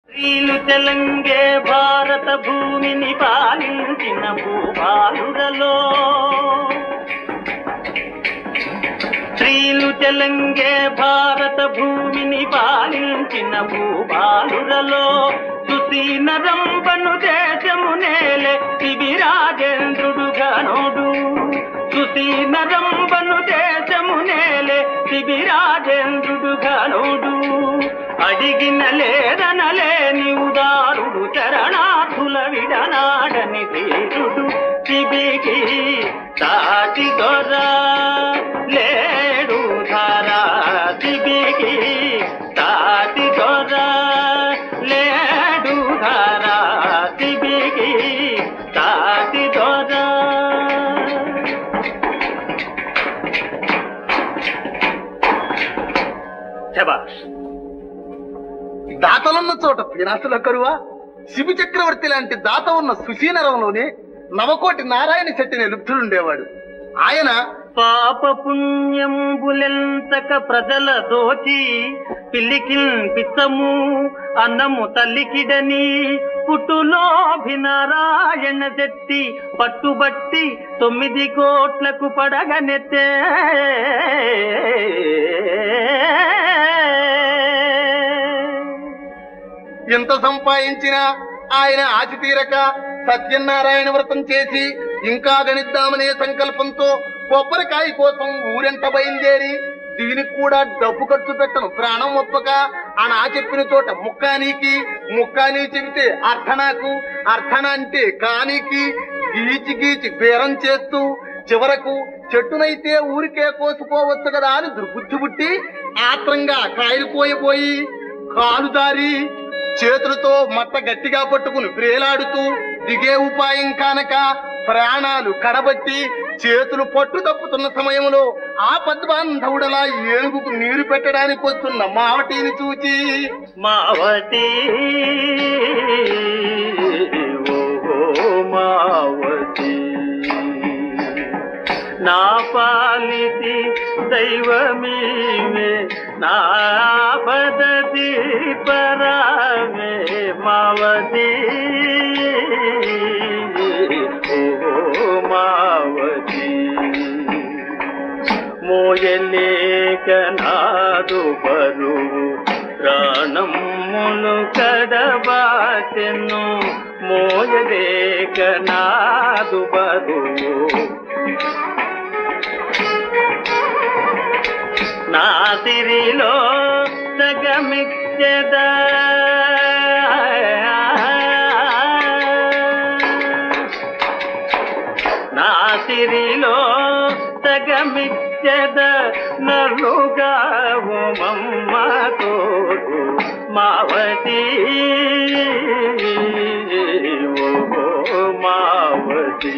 స్త్రీలు తెలంగే భారత భూమిని పాలించిన భూపాలురలో స్త్రీలు తెలంగే భారత భూమిని పాలించిన భూపాలురలో సుసీన రంపను దేశము నేలే శిబిరాజేంద్రుడు గనుడు సుసీన రంపను దేశము నేలే శిబిరాజేంద్రుడు గనుడు అడిగిన లేదనలేని ఉదారుడు చరణార్థుల విడనాడని తీరుడు శిబికి తాటి దొర లేడు ధారా శిబికి తాటి దొర లేడు ధారా శిబికి తాటి దొర శబాష్ దాతలున్న చోట పీనాసుల కరువా శిబి చక్రవర్తి లాంటి దాత ఉన్న సుశీనరంలోనే నవకోటి నారాయణ శెట్టిని లుప్తుడుండేవాడు ఆయన పాప పుణ్యంబులెంతక ప్రజల దోచి పిల్లికిల్ పిత్తము అన్నము తల్లికిడని పుట్టులోభినారాయణ శెట్టి పట్టుబట్టి తొమ్మిది కోట్లకు పడగనెత్తే ఎంత సంపాదించినా ఆయన ఆచి తీరక సత్యనారాయణ వ్రతం చేసి ఇంకా గణిద్దామనే సంకల్పంతో కొబ్బరికాయ కోసం ఊరెంట బయలుదేరి దీనికి కూడా డబ్బు ఖర్చు పెట్టను ప్రాణం ఒప్పక అని ఆ చెప్పిన చోట ముక్కానికి ముక్కాని చెబితే అర్థనాకు అర్థన అంటే కానికి గీచి గీచి బేరం చేస్తూ చివరకు చెట్టునైతే ఊరికే కోసుకోవచ్చు కదా అని దుర్బుద్ధి పుట్టి ఆత్రంగా కాయలు కోయబోయి కాలు దారి చేతులతో మట్ట గట్టిగా పట్టుకుని వ్రేలాడుతూ దిగే ఉపాయం కానక ప్రాణాలు కడబట్టి చేతులు పట్టు తప్పుతున్న సమయంలో ఆ పద్మాంధవుడలా ఏనుగుకు నీరు పెట్టడానికి వస్తున్న మావటిని చూచి మావతి ఓ మావతి నా పాలితి దైవమీవే నా పదతి పరావే మావతి ఓ మావతి మోయలేక నాదు బరువు ప్రాణములు కడబాటెను మోయలేక నాదు బరువు నా సిరిలో సగమిచ్చద నా సిరిలో సగమిచ్చద నలుగా మమ్మ తోడు మావతి ఓ మావతి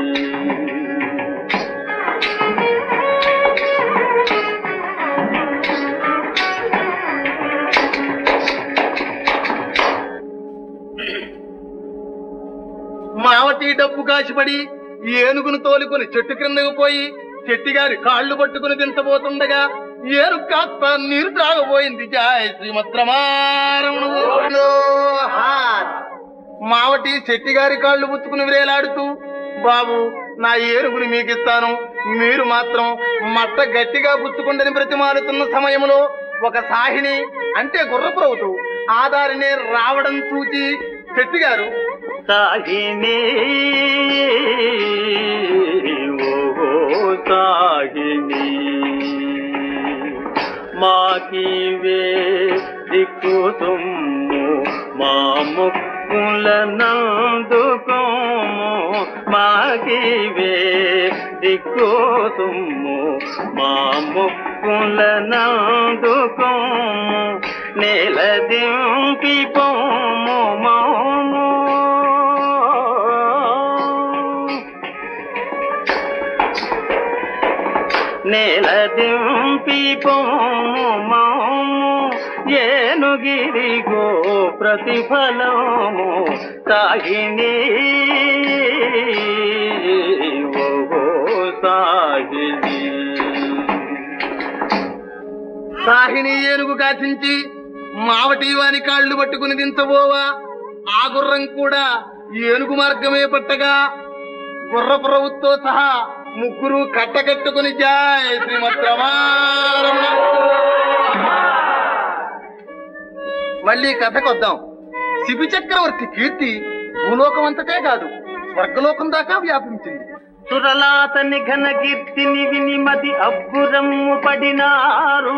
మావటి డబ్బు కాసిపడి ఏనుగును తోలుకొని చెట్టు క్రిందకు పోయి చెట్టిగారి కాళ్ళు పట్టుకుని దించబోతుండగా ఏనుగు కాస్త నీరు త్రాగబోయింది జాయ్ శ్రీమద్రమారమణ మావటి చెట్టిగారి కాళ్ళు పుచ్చుకుని వ్రేలాడుతూ బాబు నా ఏనుగుని మీకిస్తాను మీరు మాత్రం మట్ట గట్టిగా పుచ్చుకుండని బ్రతిమాలుతున్న సమయంలో ఒక సాహిని అంటే గుర్రపురవుతూ ఆ దారినే రావడం చూచి చెట్టిగారు సాగిని ఓ సాగిని మాకివే దిక్కు సొమ్ము మా ముక్కుల నందుకోము మాకివే దిక్కు సొమ్ము మా ముక్కుల నందుకోము నేల దింపి పోము మౌము నేల దింపి పోము మౌము ఏనుగిరిగో ప్రతిఫలము సాగిని ఓ సాగిని సాహిని ఏనుగు కాచించి మావటి వాని కాళ్ళు పట్టుకుని దించబోవా ఆ గుర్రం కూడా ఏనుగు మార్గమే పట్టగా గుర్ర ప్రభుత్వం సహా ముగ్గురు కట్టకట్టుకుని జాయ్ శ్రీమద్ రమారమణ. మళ్ళీ కథకొద్దాం శిబి చక్రవర్తి కీర్తి భూలోకం అంతటే కాదు స్వర్గలోకం దాకా వ్యాపించింది సురలాతని ఘన కీర్తిని విని మది అబ్బురమ్ము పడినారు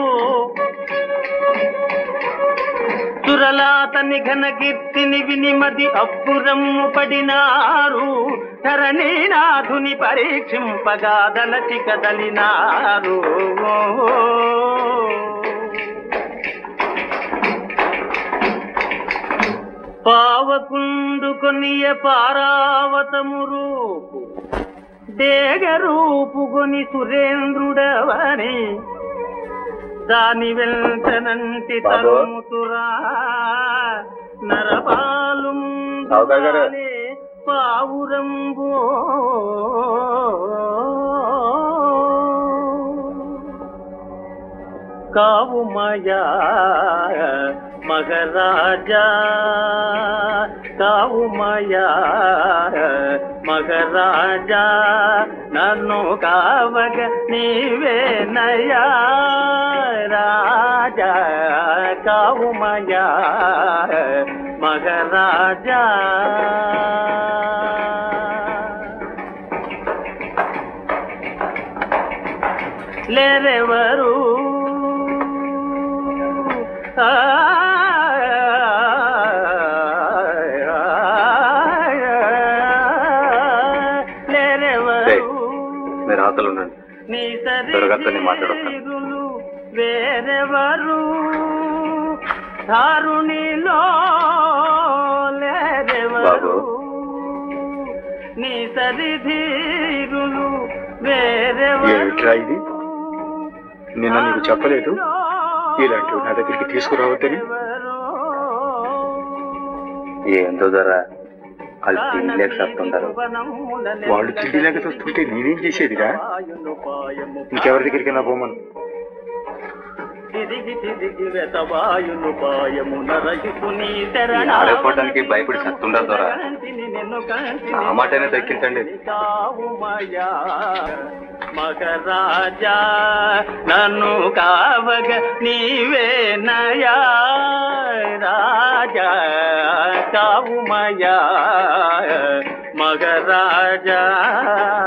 సురలాతని ఘన కీర్తిని విని మది అబ్బురమ్ము పడినారు ధరణీనాథుని పరీక్షింపగా దలచి కదలినారు పావకుండు కొనియ పారావతము రూపు దేగ రూపుగొని సురేంద్రుడవని దాని వెంటనంటి బాబు. తరుముతురా నరపాలు సావుకారు గారు. పావురంబో కావు మాయా మగరాజా కావు మాయా మగరాజా నన్ను కావగ నీవే నయా రాజా కావు మాయా మగరాజా లేరెవరు ఆ, లేరెవరు మీరు అవతల ఉండండి నీ దొరగత్తని మాట్లాడొద్దు. సరిహద్దులు వేరెవరు దారుణిలో లేరెవరు బాబు. నీ సరిధీరులు వేరెవరు ఏమిట్రా ఇది? నిన్న నీకు చెప్పలేదు? ఇలాంటివి నా దగ్గరికి తీసుకురావద్దని? ఏందో ధర వాళ్ళు తినలేక సత్తుంటారు వాళ్ళు తిండి లేక చూస్తుంటే నేనేం చేసేదిరా ఇంకెవరి దగ్గరికి నా పోమను తిరిగి తిరిగి వెతవాయును పాయము నరయుకు నీ ఆడకపోవడానికి భయపడి సత్తుండదు దొర. ఆ మాటైనా దక్కించండి. కావుమయా మగరాజా నన్ను కావగ నీవే నయా రాజా కావుమయా మగరాజా